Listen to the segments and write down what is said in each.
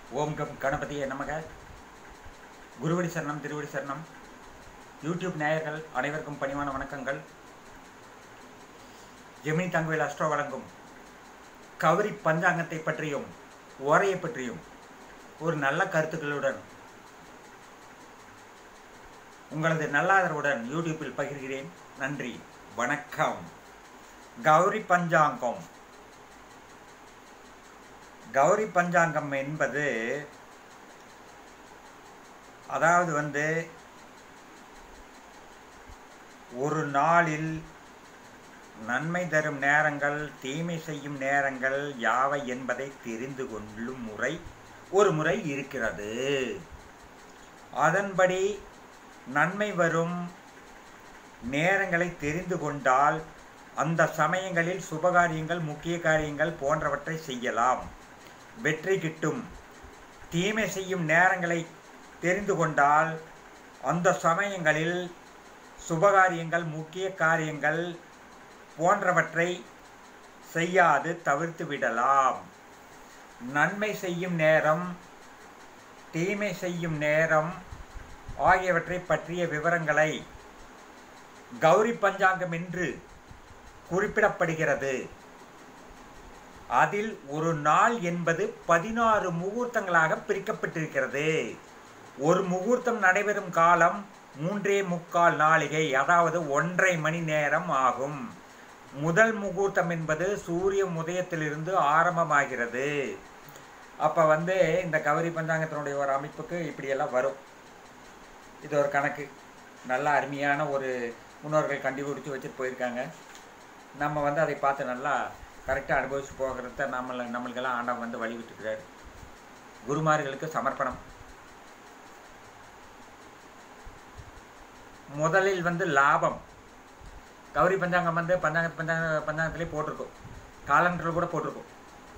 ஓம் come கணபதியே நமக குருவடி சரணம் திருவடி சரணம் யூடியூப் நேயர்கள் அனைவருக்கும் பணிவான வணக்கங்கள் ஜெமினி தங்கவேல் அஸ்ட்ரோ வழங்கும் கவரி பஞ்சாங்கத்தை பற்றியும் ஓரையை பற்றியும் ஒரு நல்ல கருத்துக்களுடன் உங்களது நல்லாதரவுடன் யூடியூப்பில் பகிர்கிறேன் நன்றி வணக்கம் கௌரி பஞ்சாங்கம் கௌரி பஞ்சாங்கம் என்பது அதாவது வந்து ஒரு நாளில் நன்மை தரும் நேரங்கள் தீமை செய்யும் நேரங்கள் யாவை என்பதை தெரிந்து கொள்ளும் முறை ஒரு முறை இருக்கிறது அதன்படி நன்மை வரும் நேரங்களை தெரிந்து கொண்டால் அந்த சமயங்களில் சுபகாரியங்கள் முக்கிய காரியங்கள் போன்றவற்றை செய்யலாம் வெற்றி கிட்டும் தீமை செய்யும் நேரங்களை தெரிந்து கொண்டால் அந்த சமயங்களில் சுபகாரியங்கள் முக்கிய காரியங்கள் போன்றவற்றை செய்யாது தவிர்த்து விடலாம் நன்மை செய்யும் நேரம் தீமை செய்யும் நேரம் ஆகியவற்றை பற்றிய விவரங்களை கௌரி பஞ்சாங்கம் என்று குறிப்பிடப்படுகிறது அதில் ஒரு நாள் என்பது பதினாறு முகூர்த்தங்களாக பிரிக்கப்பட்டிருக்கிறது ஒரு முகூர்த்தம் நடைபெறும் காலம் மூன்றே முக்கால் நாளிகை அதாவது ஒன்றரை மணி நேரம் ஆகும் முதல் முகூர்த்தம் என்பது சூரிய உதயத்திலிருந்து ஆரம்பமாகிறது அப்போ வந்து இந்த கவரி பஞ்சாங்கத்தினுடைய ஒரு அமைப்புக்கு இப்படியெல்லாம் வரும் இது ஒரு கணக்கு நல்ல அருமையான ஒரு முன்னோர்கள் கண்டுபிடிச்சி வச்சுட்டு போயிருக்காங்க நம்ம வந்து அதை பார்த்து நல்லா கரெக்டாக அனுபவிச்சு போகிறத நம்மளை நம்மளுக்கெல்லாம் ஆண்டவன் வந்து வழி விட்டுக்கிறார் குருமார்களுக்கு சமர்ப்பணம் முதலில் வந்து லாபம் கௌரி பஞ்சாங்கம் வந்து பஞ்சாங்க பஞ்சாங்க பஞ்சாங்கத்திலே போட்டிருக்கும் காலண்டரில் கூட போட்டிருக்கும்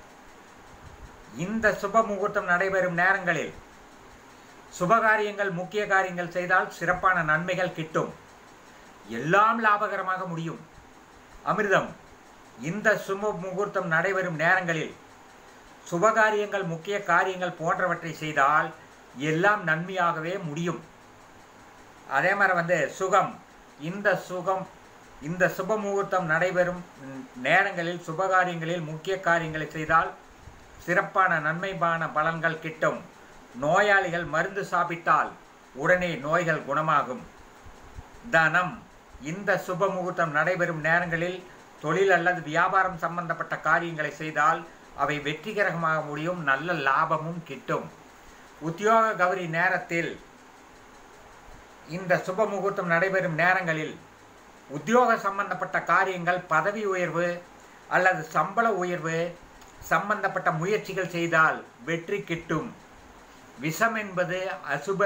இந்த சுப முகூர்த்தம் நடைபெறும் நேரங்களில் சுபகாரியங்கள் முக்கிய காரியங்கள் செய்தால் சிறப்பான நன்மைகள் கிட்டும் எல்லாம் லாபகரமாக முடியும் அமிர்தம் இந்த சுப முகூர்த்தம் நடைபெறும் நேரங்களில் சுபகாரியங்கள் முக்கிய காரியங்கள் போன்றவற்றை செய்தால் எல்லாம் நன்மையாகவே முடியும் அதே மாதிரி வந்து சுகம் இந்த சுகம் இந்த சுப முகூர்த்தம் நடைபெறும் நேரங்களில் சுபகாரியங்களில் முக்கிய காரியங்களை செய்தால் சிறப்பான நன்மைபான பலன்கள் கிட்டும் நோயாளிகள் மருந்து சாப்பிட்டால் உடனே நோய்கள் குணமாகும் தனம் இந்த சுப முகூர்த்தம் நடைபெறும் நேரங்களில் தொழில் அல்லது வியாபாரம் சம்பந்தப்பட்ட காரியங்களை செய்தால் அவை வெற்றிகரமாக முடியும் நல்ல லாபமும் கிட்டும் உத்தியோக கௌரி நேரத்தில் இந்த சுப முகூர்த்தம் நடைபெறும் நேரங்களில் உத்தியோக சம்பந்தப்பட்ட காரியங்கள் பதவி உயர்வு அல்லது சம்பள உயர்வு சம்பந்தப்பட்ட முயற்சிகள் செய்தால் வெற்றி கிட்டும் விஷம் என்பது அசுப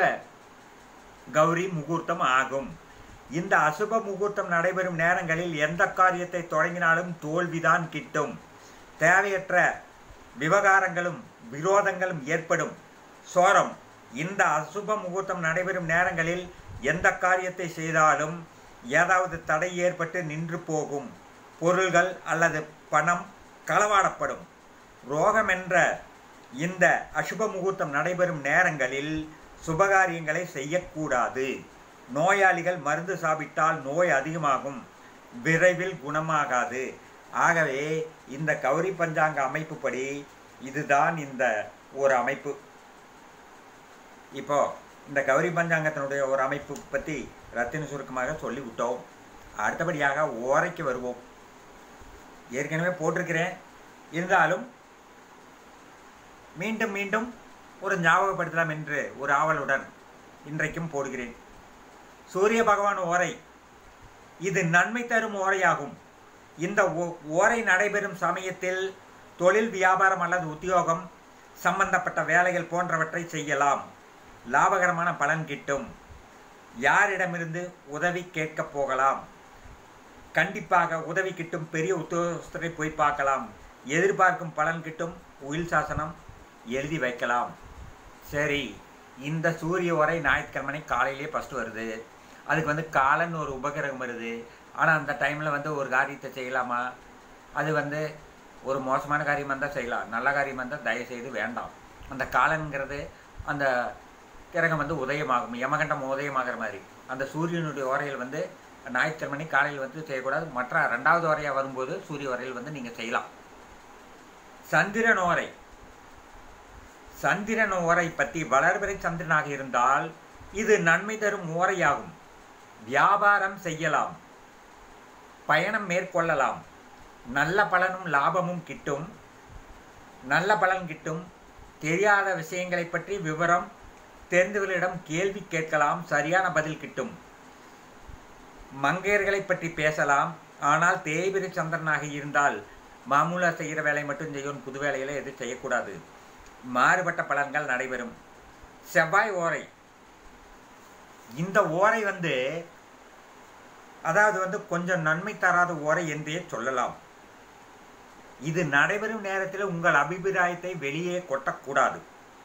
கௌரி முகூர்த்தம் ஆகும் இந்த அசுப முகூர்த்தம் நடைபெறும் நேரங்களில் எந்த காரியத்தை தொடங்கினாலும் தோல்விதான் கிட்டும் தேவையற்ற விவகாரங்களும் விரோதங்களும் ஏற்படும் சோரம் இந்த அசுப முகூர்த்தம் நடைபெறும் நேரங்களில் எந்த காரியத்தை செய்தாலும் ஏதாவது தடை ஏற்பட்டு நின்று போகும் பொருள்கள் அல்லது பணம் களவாடப்படும் ரோகம் என்ற இந்த அசுப முகூர்த்தம் நடைபெறும் நேரங்களில் சுபகாரியங்களை செய்யக்கூடாது நோயாளிகள் மருந்து சாப்பிட்டால் நோய் அதிகமாகும் விரைவில் குணமாகாது ஆகவே இந்த கௌரி பஞ்சாங்க அமைப்புப்படி இதுதான் இந்த ஒரு அமைப்பு இப்போ இந்த கௌரி பஞ்சாங்கத்தினுடைய ஒரு அமைப்பு பற்றி ரத்தின சுருக்கமாக சொல்லி விட்டோம் அடுத்தபடியாக ஓரைக்கு வருவோம் ஏற்கனவே போட்டிருக்கிறேன் இருந்தாலும் மீண்டும் மீண்டும் ஒரு ஞாபகப்படுத்தலாம் என்று ஒரு ஆவலுடன் இன்றைக்கும் போடுகிறேன் சூரிய பகவான் ஓரை இது நன்மை தரும் ஓரையாகும் இந்த ஓரை நடைபெறும் சமயத்தில் தொழில் வியாபாரம் அல்லது உத்தியோகம் சம்பந்தப்பட்ட வேலைகள் போன்றவற்றை செய்யலாம் லாபகரமான பலன் கிட்டும் யாரிடமிருந்து உதவி கேட்கப் போகலாம் கண்டிப்பாக உதவி கிட்டும் பெரிய உத்தியோகஸ்தரை போய் பார்க்கலாம் எதிர்பார்க்கும் பலன் கிட்டும் உயில் சாசனம் எழுதி வைக்கலாம் சரி இந்த சூரிய உரை ஞாயிற்றுக்கிழமை காலையிலே ஃபஸ்ட்டு வருது அதுக்கு வந்து காலன்னு ஒரு உபகிரகம் வருது ஆனால் அந்த டைமில் வந்து ஒரு காரியத்தை செய்யலாமா அது வந்து ஒரு மோசமான காரியமாக இருந்தால் செய்யலாம் நல்ல காரியமாக இருந்தால் தயவுசெய்து வேண்டாம் அந்த காலன்கிறது அந்த கிரகம் வந்து உதயமாகும் யமகண்டம் உதயமாகிற மாதிரி அந்த சூரியனுடைய ஓரையில் வந்து ஞாயிற்றுக்கிழமை காலையில் வந்து செய்யக்கூடாது மற்ற ரெண்டாவது ஓரையாக வரும்போது சூரிய ஓரையில் வந்து நீங்கள் செய்யலாம் சந்திரன் ஓரை சந்திரன் ஓரை பற்றி வளர்பிறை சந்திரனாக இருந்தால் இது நன்மை தரும் ஓரையாகும் வியாபாரம் செய்யலாம் பயணம் மேற்கொள்ளலாம் நல்ல பலனும் லாபமும் கிட்டும் நல்ல பலன் கிட்டும் தெரியாத விஷயங்களை பற்றி விவரம் தெரிந்தவர்களிடம் கேள்வி கேட்கலாம் சரியான பதில் கிட்டும் மங்கையர்களை பற்றி பேசலாம் ஆனால் தேய்பிரி சந்திரனாக இருந்தால் மாமூலா செய்கிற வேலை மட்டும் செய்யும் புது வேலையில் எதுவும் செய்யக்கூடாது மாறுபட்ட பலன்கள் நடைபெறும் செவ்வாய் ஓரை இந்த ஓரை வந்து அதாவது வந்து கொஞ்சம் நன்மை தராத ஓரை என்றே சொல்லலாம் இது நடைபெறும் நேரத்தில் உங்கள் அபிப்பிராயத்தை வெளியே கொட்டக்கூடாது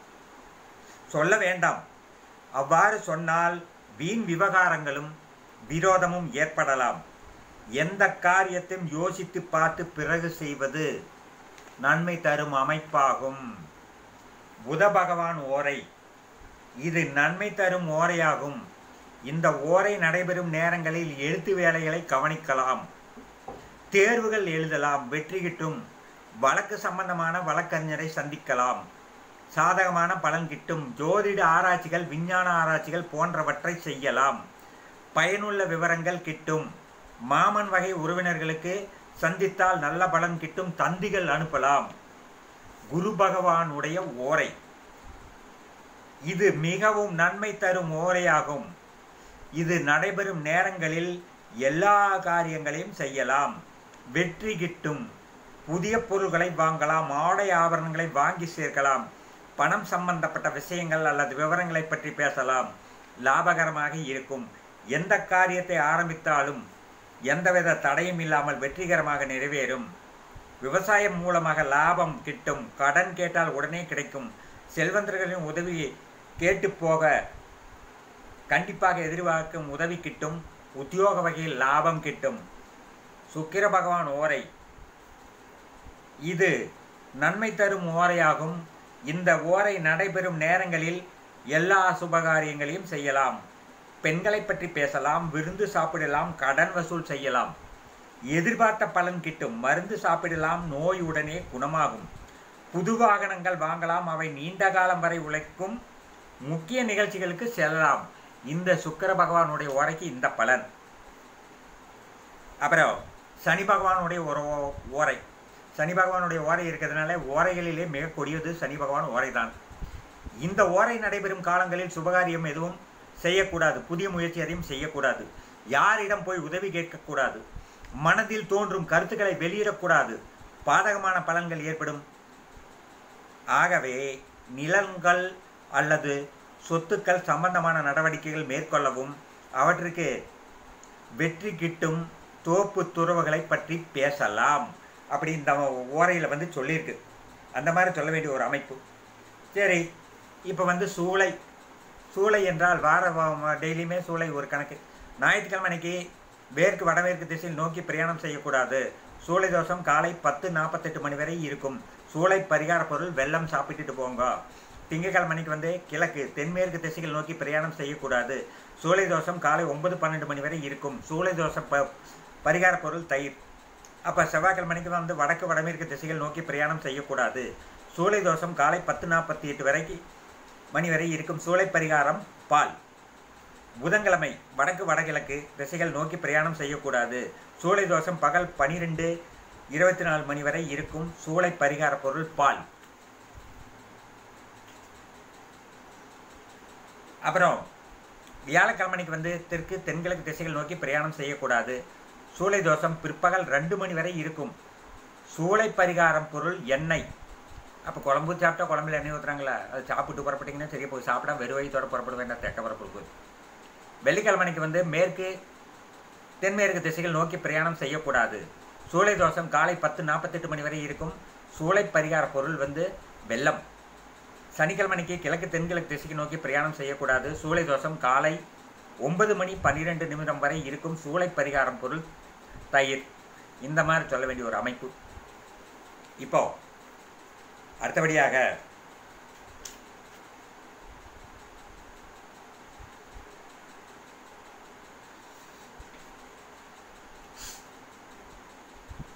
சொல்ல வேண்டாம் அவ்வாறு சொன்னால் வீண் விவகாரங்களும் விரோதமும் ஏற்படலாம் எந்த காரியத்தையும் யோசித்து பார்த்து பிறகு செய்வது நன்மை தரும் அமைப்பாகும் புத பகவான் ஓரை இது நன்மை தரும் ஓரையாகும் இந்த ஓரை நடைபெறும் நேரங்களில் எழுத்து வேலைகளை கவனிக்கலாம் தேர்வுகள் எழுதலாம் வெற்றி கிட்டும் வழக்கு சம்பந்தமான வழக்கறிஞரை சந்திக்கலாம் சாதகமான பலன் கிட்டும் ஜோதிட ஆராய்ச்சிகள் விஞ்ஞான ஆராய்ச்சிகள் போன்றவற்றை செய்யலாம் பயனுள்ள விவரங்கள் கிட்டும் மாமன் வகை உறவினர்களுக்கு சந்தித்தால் நல்ல பலன் கிட்டும் தந்திகள் அனுப்பலாம் குரு பகவானுடைய ஓரை இது மிகவும் நன்மை தரும் ஓரையாகும் இது நடைபெறும் நேரங்களில் எல்லா காரியங்களையும் செய்யலாம் வெற்றி கிட்டும் புதிய பொருள்களை வாங்கலாம் ஆடை ஆபரணங்களை வாங்கி சேர்க்கலாம் பணம் சம்பந்தப்பட்ட விஷயங்கள் அல்லது விவரங்களை பற்றி பேசலாம் லாபகரமாக இருக்கும் எந்த காரியத்தை ஆரம்பித்தாலும் எந்தவித தடையும் இல்லாமல் வெற்றிகரமாக நிறைவேறும் விவசாயம் மூலமாக லாபம் கிட்டும் கடன் கேட்டால் உடனே கிடைக்கும் செல்வந்தர்களின் உதவி கேட்டு போக கண்டிப்பாக எதிர்பார்க்கும் உதவி கிட்டும் உத்தியோக வகையில் லாபம் கிட்டும் சுக்கிர பகவான் ஓரை இது நன்மை தரும் ஓரையாகும் இந்த ஓரை நடைபெறும் நேரங்களில் எல்லா சுபகாரியங்களையும் செய்யலாம் பெண்களை பற்றி பேசலாம் விருந்து சாப்பிடலாம் கடன் வசூல் செய்யலாம் எதிர்பார்த்த பலன் கிட்டும் மருந்து சாப்பிடலாம் நோய் உடனே குணமாகும் புது வாகனங்கள் வாங்கலாம் அவை நீண்ட காலம் வரை உழைக்கும் முக்கிய நிகழ்ச்சிகளுக்கு செல்லலாம் இந்த சுக்கிர பகவானுடைய உரைக்கு இந்த பலன் அப்புறம் சனி பகவானுடைய ஒரு ஓ- ஓரை சனி பகவானுடைய ஓரை இருக்கிறதுனால ஓரைகளிலே மிக கொடியது சனி பகவான் ஓரை தான் இந்த ஓரை நடைபெறும் காலங்களில் சுபகாரியம் எதுவும் செய்யக்கூடாது புதிய முயற்சி எதையும் செய்யக்கூடாது யாரிடம் போய் உதவி கேட்கக்கூடாது மனதில் தோன்றும் கருத்துக்களை வெளியிடக்கூடாது பாதகமான பலன்கள் ஏற்படும் ஆகவே நிலங்கள் அல்லது சொத்துக்கள் சம்பந்தமான நடவடிக்கைகள் மேற்கொள்ளவும் அவற்றுக்கு வெற்றி கிட்டும் தோப்பு துறவுகளை பற்றி பேசலாம் அப்படி இந்த ஓரையில் வந்து சொல்லியிருக்கு அந்த மாதிரி சொல்ல வேண்டிய ஒரு அமைப்பு சரி இப்போ வந்து சூளை சூளை என்றால் வார வ- டெய்லியுமே சூளை ஒரு கணக்கு ஞாயிற்றுக்கிழமை அன்னைக்கு மேற்கு வடமேற்கு திசையில் நோக்கி பிரயாணம் செய்யக்கூடாது சூளை தோஷம் காலை பத்து நாற்பத்தெட்டு மணி வரை இருக்கும் சூளை பரிகார பொருள் வெல்லம் சாப்பிட்டுட்டு போங்க திங்கட்கிழமை அன்னைக்கு வந்து கிழக்கு தென்மேற்கு திசைகள் நோக்கி பிரயாணம் செய்யக்கூடாது சூளை தோஷம் காலை ஒன்பது பன்னெண்டு மணி வரை இருக்கும் சூளை தோஷம் ப பரிகார பொருள் தயிர் அப்போ செவ்வாய்க்கிழமை அன்னைக்கு வந்து வடக்கு வடமேற்கு திசைகள் நோக்கி பிரயாணம் செய்யக்கூடாது சூளை தோஷம் காலை பத்து நாற்பத்தி எட்டு வரைக்கும் மணி வரை இருக்கும் சூளை பரிகாரம் பால் புதன்கிழமை வடக்கு வடகிழக்கு திசைகள் நோக்கி பிரயாணம் செய்யக்கூடாது சூளை தோஷம் பகல் பனிரெண்டு இருபத்தி நாலு மணி வரை இருக்கும் சூளை பரிகார பொருள் பால் அப்புறம் வியாழக்கிழமைக்கு வந்து தெற்கு தென்கிழக்கு திசைகள் நோக்கி பிரயாணம் செய்யக்கூடாது சூளை தோஷம் பிற்பகல் ரெண்டு மணி வரை இருக்கும் சூளை பரிகாரம் பொருள் எண்ணெய் அப்போ குழம்பு சாப்பிட்டா குழம்புல எண்ணெய் ஊற்றுறாங்களா அது சாப்பிட்டு புறப்பட்டீங்கன்னா சரியா போய் சாப்பிட்டா வெறும் வயிற்றோட புறப்பட வேண்டாம் தெக்க புறப்படுது வெள்ளிக்கிழமைக்கு வந்து மேற்கு தென்மேற்கு திசைகள் நோக்கி பிரயாணம் செய்யக்கூடாது சூளை தோஷம் காலை பத்து நாற்பத்தெட்டு மணி வரை இருக்கும் சூளை பரிகார பொருள் வந்து வெள்ளம் சனிக்கிழமைக்கு கிழக்கு தென்கிழக்கு திசைக்கு நோக்கி பிரயாணம் செய்யக்கூடாது சூளை தோஷம் காலை ஒன்பது மணி பன்னிரெண்டு நிமிடம் வரை இருக்கும் சூளை பரிகாரம் பொருள் தயிர் இந்த மாதிரி சொல்ல வேண்டிய ஒரு அமைப்பு இப்போ அடுத்தபடியாக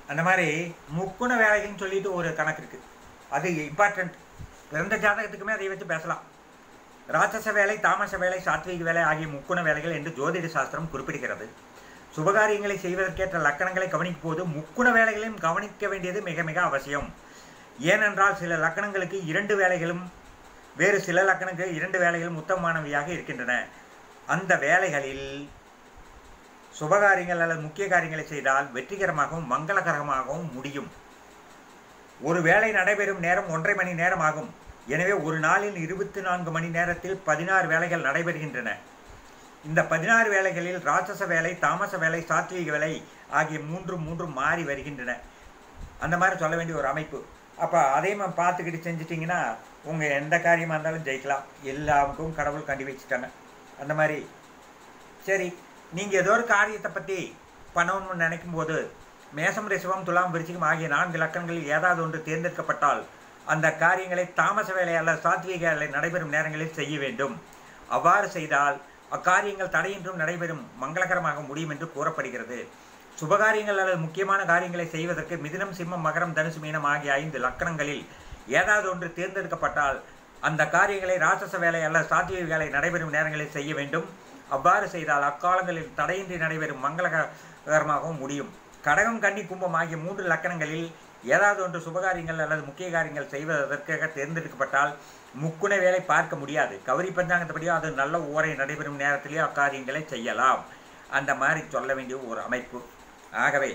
அந்த மாதிரி முக்குண வேலைகள்னு சொல்லிட்டு ஒரு கணக்கு இருக்குது அது இம்பார்ட்டண்ட் பிறந்த ஜாதகத்துக்குமே அதை வச்சு பேசலாம் ராட்சச வேலை தாமச வேலை சாத்வீக வேலை ஆகிய முக்குண வேலைகள் என்று ஜோதிட சாஸ்திரம் குறிப்பிடுகிறது சுபகாரியங்களை செய்வதற்கேற்ற லக்கணங்களை கவனிக்கும் போது முக்குண வேலைகளையும் கவனிக்க வேண்டியது மிக மிக அவசியம் ஏனென்றால் சில லக்கணங்களுக்கு இரண்டு வேலைகளும் வேறு சில லக்கணங்களுக்கு இரண்டு வேலைகளும் உத்தமமானவையாக இருக்கின்றன அந்த வேலைகளில் சுபகாரியங்கள் அல்லது முக்கிய காரியங்களை செய்தால் வெற்றிகரமாகவும் மங்களகரமாகவும் முடியும் ஒரு வேலை நடைபெறும் நேரம் ஒன்றரை மணி நேரம் ஆகும் எனவே ஒரு நாளில் இருபத்தி நான்கு மணி நேரத்தில் பதினாறு வேலைகள் நடைபெறுகின்றன இந்த பதினாறு வேலைகளில் ராட்சச வேலை தாமச வேலை சாத்வீக வேலை ஆகிய மூன்று மூன்று மாறி வருகின்றன அந்த மாதிரி சொல்ல வேண்டிய ஒரு அமைப்பு அப்போ அதையும் பார்த்துக்கிட்டு செஞ்சிட்டிங்கன்னா உங்கள் எந்த காரியமாக இருந்தாலும் ஜெயிக்கலாம் எல்லாருக்கும் கடவுள் கண்டி வச்சுட்டாங்க அந்த மாதிரி சரி நீங்கள் ஏதோ ஒரு காரியத்தை பற்றி பண்ணணும்னு நினைக்கும் போது மேசம் ரிஷபம் துலாம் விருச்சிகம் ஆகிய நான்கு லக்கணங்களில் ஏதாவது ஒன்று தேர்ந்தெடுக்கப்பட்டால் அந்த காரியங்களை தாமச வேலை அல்லது சாத்வீக வேலை நடைபெறும் நேரங்களில் செய்ய வேண்டும் அவ்வாறு செய்தால் அக்காரியங்கள் தடையின்றும் நடைபெறும் மங்களகரமாக முடியும் என்று கூறப்படுகிறது சுபகாரியங்கள் அல்லது முக்கியமான காரியங்களை செய்வதற்கு மிதினம் சிம்மம் மகரம் தனுசு மீனம் ஆகிய ஐந்து லக்கணங்களில் ஏதாவது ஒன்று தேர்ந்தெடுக்கப்பட்டால் அந்த காரியங்களை ராட்சச வேலை அல்லது சாத்வீக வேலை நடைபெறும் நேரங்களில் செய்ய வேண்டும் அவ்வாறு செய்தால் அக்காலங்களில் தடையின்றி நடைபெறும் மங்களகரமாகவும் முடியும் கடகம் கன்னி கும்பம் ஆகிய மூன்று லக்கணங்களில் ஏதாவது ஒன்று சுபகாரியங்கள் அல்லது முக்கிய காரியங்கள் செய்வதற்காக தேர்ந்தெடுக்கப்பட்டால் முக்குண வேலை பார்க்க முடியாது கௌரி பஞ்சாங்கத்தபடியோ அது நல்ல ஓரை நடைபெறும் நேரத்திலேயோ அக்காரியங்களை செய்யலாம் அந்த மாதிரி சொல்ல வேண்டிய ஒரு அமைப்பு ஆகவே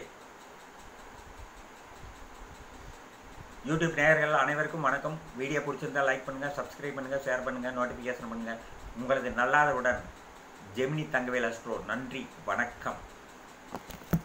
யூடியூப் நேயர்கள் அனைவருக்கும் வணக்கம் வீடியோ பிடிச்சிருந்தா லைக் பண்ணுங்கள் சப்ஸ்கிரைப் பண்ணுங்கள் ஷேர் பண்ணுங்கள் நோட்டிஃபிகேஷன் பண்ணுங்கள் உங்களது நல்லாதவுடன் ஜெமினி தங்கவேல் அஸ்ட்ரோ நன்றி வணக்கம்